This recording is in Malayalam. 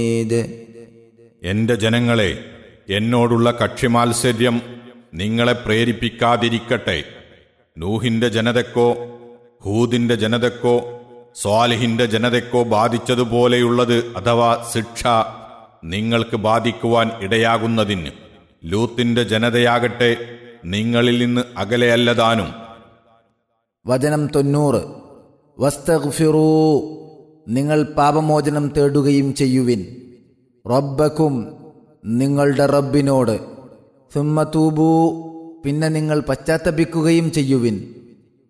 എന്റെ ജനങ്ങളെ എന്നോടുള്ള കക്ഷിമാത്സര്യം നിങ്ങളെ പ്രേരിപ്പിക്കാതിരിക്കട്ടെ നൂഹിന്റെ ജനതക്കോ ഹൂദിന്റെ ജനതക്കോ സ്വാലിഹിന്റെ ജനതക്കോ ബാധിച്ചതുപോലെയുള്ളത് അഥവാ ശിക്ഷ നിങ്ങൾക്ക് ബാധിക്കുവാൻ ഇടയാകുന്നതിന് ലൂത്തിന്റെ ജനതയാകട്ടെ നിങ്ങളിൽ നിന്ന് അകലെയല്ലതാനും വചനം തൊണ്ണൂറ് വസ്തഗ്ഫിറൂ നിങ്ങൾ പാപമോചനം തേടുകയും ചെയ്യുവിൻ റബ്ബക്കും നിങ്ങളുടെ റബ്ബിനോട് സുമ്മ തൂബൂ പിന്നെ നിങ്ങൾ പശ്ചാത്തപിക്കുകയും ചെയ്യുവിൻ